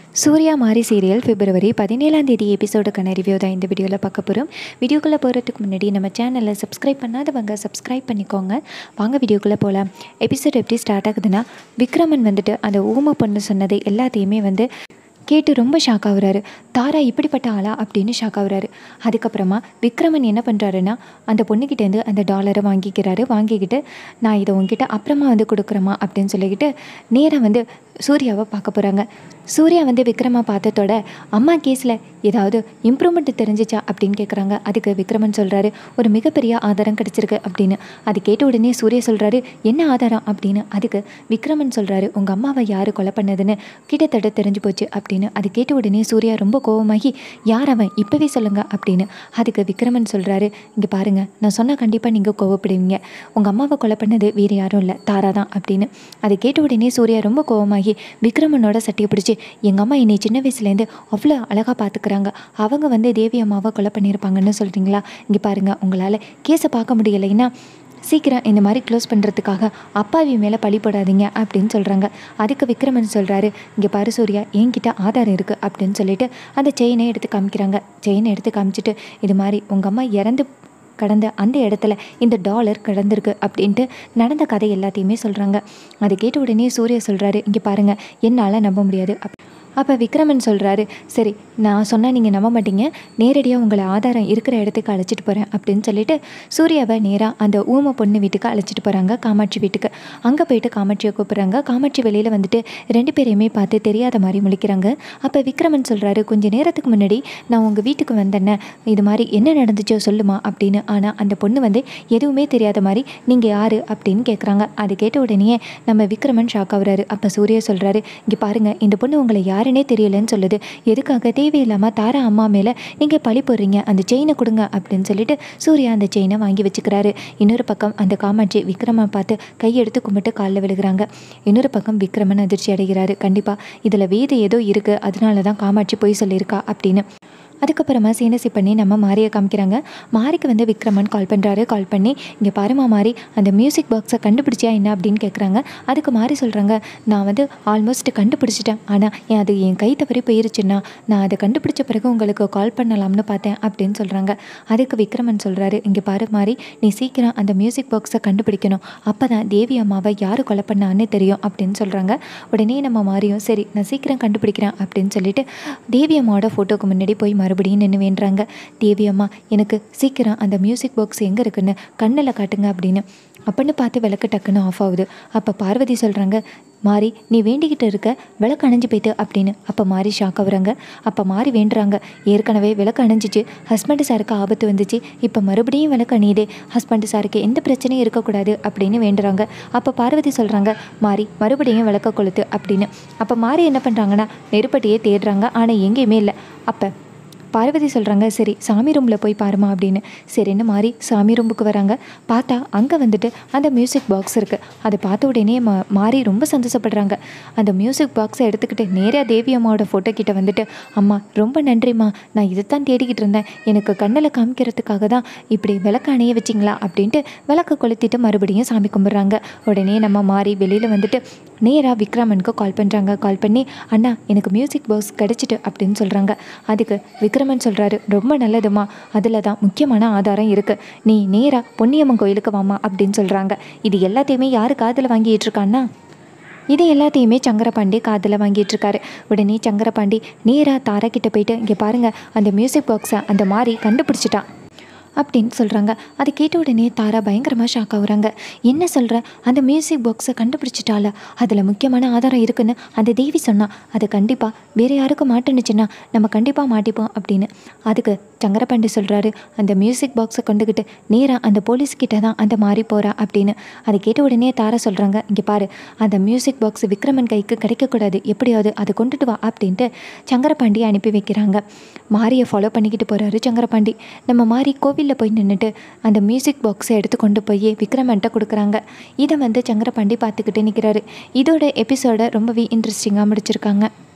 சூர்யா மாரி சீரியல் பிப்ரவரி பதினேழாம் தேதி எபிசோடுக்கான ரிவ்யூ தான் இந்த வீடியோவில் பார்க்க போகிறோம் வீடியோக்குள்ளே போகிறதுக்கு முன்னாடி நம்ம சேனலை சப்ஸ்கிரைப் பண்ணாதவங்க சப்ஸ்கிரைப் பண்ணிக்கோங்க வாங்க வீடியோக்குள்ளே போகலாம் எபிசோட் எப்படி ஸ்டார்ட் ஆகுதுன்னா விக்ரமன் வந்துட்டு அந்த ஊமை பொண்ணு சொன்னது எல்லாத்தையுமே வந்து கேட்டு ரொம்ப ஷாக் ஆகுறாரு தாரா இப்படிப்பட்ட ஆளா அப்படின்னு ஷாக் ஆகுறாரு அதுக்கப்புறமா விக்ரமன் என்ன பண்ணுறாருன்னா அந்த பொண்ணுக்கிட்டேருந்து அந்த டாலரை வாங்கிக்கிறாரு வாங்கிக்கிட்டு நான் இதை உங்ககிட்ட அப்புறமா வந்து கொடுக்குறேம்மா அப்படின்னு சொல்லிக்கிட்டு நேராக வந்து சூர்யாவை பார்க்க போகிறாங்க சூர்யா வந்து விக்ரமா பார்த்ததோட அம்மா கேஸில் ஏதாவது இம்ப்ரூவ்மெண்ட் தெரிஞ்சிச்சா அப்படின்னு கேட்குறாங்க அதுக்கு விக்ரமன் சொல்கிறாரு ஒரு மிகப்பெரிய ஆதாரம் கிடச்சிருக்கு அப்படின்னு அது கேட்ட உடனே சூர்யா சொல்கிறாரு என்ன ஆதாரம் அப்படின்னு அதுக்கு விக்ரமன் சொல்கிறாரு உங்கள் அம்மாவை யார் கொலை பண்ணதுன்னு கிட்டத்தட்ட தெரிஞ்சு போச்சு அப்படின்னு அது கேட்ட உடனே சூர்யா ரொம்ப கோவமாகி யார் அவன் இப்போவே சொல்லுங்க அப்படின்னு அதுக்கு விக்ரமன் சொல்கிறாரு இங்கே பாருங்க நான் சொன்னால் கண்டிப்பாக நீங்கள் கோவப்படுவீங்க உங்கள் அம்மாவை கொலை பண்ணது வேறு யாரும் இல்லை தாரா தான் அப்படின்னு அதை கேட்ட உடனே சூர்யா ரொம்ப கோவமாகி விக்ரமனோட சட்டையை பிடிச்சி எங்கள் அம்மா என்னை சின்ன வயசுலேருந்து அவ்வளோ அழகாக பார்த்துக்கிறாங்க அவங்க வந்து தேவி அம்மாவை கொலை பண்ணியிருப்பாங்கன்னு சொல்கிறீங்களா இங்கே பாருங்கள் உங்களால் கேஸை பார்க்க முடியலைன்னா சீக்கிரம் இந்த மாதிரி க்ளோஸ் பண்ணுறதுக்காக அப்பாவி மேலே பழி போடாதீங்க அப்படின்னு சொல்கிறாங்க அதுக்கு விக்ரமன் சொல்கிறாரு இங்கே பாரு சூர்யா என்கிட்ட ஆதாரம் இருக்குது அப்படின்னு சொல்லிட்டு அந்த செயினை எடுத்து காமிக்கிறாங்க செயினை எடுத்து காமிச்சிட்டு இது மாதிரி உங்கள் அம்மா இறந்து கடந்த அந்த இடத்துல இந்த டாலர் கடந்திருக்கு அப்படின்ட்டு நடந்த கதை எல்லாத்தையுமே சொல்கிறாங்க அதை கேட்ட உடனே சூர்யா சொல்கிறாரு இங்கே பாருங்கள் என்னால் நம்ப முடியாது அப் அப்போ விக்ரமன் சொல்கிறாரு சரி நான் சொன்னால் நீங்கள் நம்ப மாட்டீங்க நேரடியாக உங்களை ஆதாரம் இருக்கிற இடத்துக்கு அழைச்சிட்டு போகிறேன் அப்படின்னு சொல்லிட்டு சூர்யாவை நேராக அந்த ஊமை பொண்ணு வீட்டுக்கு அழைச்சிட்டு போகிறாங்க காமாட்சி வீட்டுக்கு அங்கே போயிட்டு காமாட்சியை கூப்பிட்றாங்க காமாட்சி வெளியில் வந்துட்டு ரெண்டு பேரையுமே பார்த்து தெரியாத மாதிரி முழிக்கிறாங்க அப்போ விக்ரமன் சொல்கிறாரு கொஞ்சம் நேரத்துக்கு முன்னாடி நான் உங்கள் வீட்டுக்கு வந்தேன்னே இது மாதிரி என்ன நடந்துச்சோ சொல்லுமா அப்படின்னு ஆனால் அந்த பொண்ணு வந்து எதுவுமே தெரியாத மாதிரி நீங்கள் யார் அப்படின்னு கேட்குறாங்க அது கேட்ட உடனே நம்ம விக்ரமன் ஷாக் ஆகுறாரு அப்போ சூர்யா சொல்கிறாரு இங்கே பாருங்கள் இந்த பொண்ணு உங்களை யாருன்னே தெரியலன்னு சொல்லுது எதுக்காக தேவையில்லாமல் தாரா அம்மா மேலே நீங்கள் பழி போடுறீங்க அந்த செயினை கொடுங்க அப்படின்னு சொல்லிட்டு சூர்யா அந்த செயினை வாங்கி வச்சுக்கிறாரு இன்னொரு பக்கம் அந்த காமாட்சி விக்ரமை பார்த்து கையெடுத்து கும்பிட்டு காலில் விழுகிறாங்க இன்னொரு பக்கம் விக்ரமன் அதிர்ச்சி அடைகிறாரு கண்டிப்பாக இதில் வேது ஏதோ இருக்குது அதனால தான் காமாட்சி பொய் சொல்லியிருக்கா அப்படின்னு அதுக்கப்புறமா சீனசி பண்ணி நம்ம மாரியை காமிக்கிறாங்க மாரிக்கு வந்து விக்ரமன் கால் பண்ணுறாரு கால் பண்ணி இங்கே பாருமா மாறி அந்த மியூசிக் பாக்ஸை கண்டுபிடிச்சியா என்ன அப்படின்னு கேட்குறாங்க அதுக்கு மாறி சொல்கிறாங்க நான் வந்து ஆல்மோஸ்ட் கண்டுபிடிச்சிட்டேன் ஆனால் என் அது என் கை தவறி போயிருச்சுன்னா நான் அதை கண்டுபிடிச்ச பிறகு உங்களுக்கு கால் பண்ணலாம்னு பார்த்தேன் அப்படின்னு சொல்கிறாங்க அதுக்கு விக்ரமன் சொல்கிறாரு இங்கே பாரு மாறி நீ சீக்கிரம் அந்த மியூசிக் பாக்ஸை கண்டுபிடிக்கணும் அப்போ தான் தேவி அம்மாவை யார் கொலை பண்ணான்னு தெரியும் அப்படின்னு சொல்கிறாங்க உடனே நம்ம மாறியும் சரி நான் சீக்கிரம் கண்டுபிடிக்கிறேன் அப்படின்னு சொல்லிட்டு தேவி அம்மாவோட ஃபோட்டோக்கு முன்னாடி போய் மறுபடியும் நின்று வேண்டுறாங்க தேவி அம்மா எனக்கு சீக்கிரம் அந்த மியூசிக் பாக்ஸ் எங்கே இருக்குன்னு கண்ணில் காட்டுங்க அப்படின்னு அப்படின்னு பார்த்து விளக்கு டக்குன்னு ஆஃப் ஆகுது அப்போ பார்வதி சொல்கிறாங்க மாறி நீ வேண்டிக்கிட்டு இருக்க விளக்கு அணைஞ்சு போயிட்டு அப்படின்னு அப்போ மாறி ஷாக் ஆகுறாங்க அப்போ மாறி வேண்டுறாங்க ஏற்கனவே விளக்கு அணைஞ்சிச்சு ஹஸ்பண்டு சாருக்கு ஆபத்து வந்துச்சு இப்போ மறுபடியும் விளக்கு அணியுது ஹஸ்பண்டு சாருக்கு எந்த பிரச்சனையும் இருக்கக்கூடாது அப்படின்னு வேண்டுறாங்க அப்போ பார்வதி சொல்கிறாங்க மாறி மறுபடியும் விளக்க கொளுத்து அப்படின்னு அப்போ மாறி என்ன பண்ணுறாங்கன்னா நெருப்பட்டியே தேடுறாங்க ஆனால் எங்கேயுமே இல்லை அப்போ பார்வதி சொல்கிறாங்க சரி சாமி ரூமில் போய் பாருமா அப்படின்னு சரின்னு மாறி சாமி ரூமுக்கு வராங்க பார்த்தா அங்கே வந்துட்டு அந்த மியூசிக் பாக்ஸ் இருக்குது அதை பார்த்த உடனே மா மாறி ரொம்ப சந்தோஷப்படுறாங்க அந்த மியூசிக் பாக்ஸை எடுத்துக்கிட்டு நேராக தேவி அம்மாவோட ஃபோட்டோ கிட்ட வந்துட்டு அம்மா ரொம்ப நன்றிம்மா நான் இதை தான் தேடிக்கிட்டு இருந்தேன் எனக்கு கண்ணில் காமிக்கிறதுக்காக தான் இப்படி விளக்கு அணைய வச்சிங்களா அப்படின்ட்டு விளக்கு கொளுத்திட்டு மறுபடியும் சாமி கும்பிட்றாங்க உடனே நம்ம மாறி வெளியில் வந்துட்டு நேராக விக்ரமனுக்கு கால் பண்ணுறாங்க கால் பண்ணி அண்ணா எனக்கு மியூசிக் பாக்ஸ் கிடச்சிட்டு அப்படின்னு சொல்கிறாங்க அதுக்கு விக்ரமன் சொல்கிறாரு ரொம்ப நல்லதுமா அதில் தான் முக்கியமான ஆதாரம் இருக்குது நீ நேராக பொன்னியம்மன் கோயிலுக்கு வாமா அப்படின்னு சொல்கிறாங்க இது எல்லாத்தையுமே யார் காதில் வாங்கிட்டு இருக்கான்னா இது எல்லாத்தையுமே சங்கரபாண்டி காதில் வாங்கிட்டு இருக்காரு உடனே சங்கரபாண்டி நேராக தாரா கிட்ட போயிட்டு இங்கே பாருங்கள் அந்த மியூசிக் பாக்ஸை அந்த மாதிரி கண்டுபிடிச்சிட்டான் அப்படின்னு சொல்கிறாங்க அதை கேட்ட உடனே தாரா பயங்கரமாக ஷாக் ஆகுறாங்க என்ன சொல்கிற அந்த மியூசிக் பாக்ஸை கண்டுபிடிச்சிட்டால அதில் முக்கியமான ஆதாரம் இருக்குன்னு அந்த தேவி சொன்னா அது கண்டிப்பாக வேறு யாருக்கும் மாட்டுனுச்சுன்னா நம்ம கண்டிப்பாக மாட்டிப்போம் அப்படின்னு அதுக்கு சங்கரபாண்டி சொல்கிறாரு அந்த மியூசிக் பாக்ஸை கொண்டுக்கிட்டு நேராக அந்த போலீஸ்கிட்ட தான் அந்த மாறி போகிறா அப்படின்னு அதை கேட்ட உடனே தாரா சொல்கிறாங்க இங்கே பாரு அந்த மியூசிக் பாக்ஸ் விக்ரமன் கைக்கு கிடைக்கக்கூடாது எப்படியாவது அதை கொண்டுட்டு வா அப்படின்ட்டு சங்கரபாண்டியை அனுப்பி வைக்கிறாங்க மாரியை ஃபாலோ பண்ணிக்கிட்டு போகிறாரு சங்கரபாண்டி நம்ம மாறி கோவிலில் போய் நின்றுட்டு அந்த மியூசிக் பாக்ஸை எடுத்து கொண்டு போய் விக்ரமன்ட்ட கொடுக்குறாங்க இதை வந்து சங்கரபாண்டி பார்த்துக்கிட்டு நிற்கிறாரு இதோட எபிசோடை ரொம்பவே இன்ட்ரெஸ்டிங்காக முடிச்சிருக்காங்க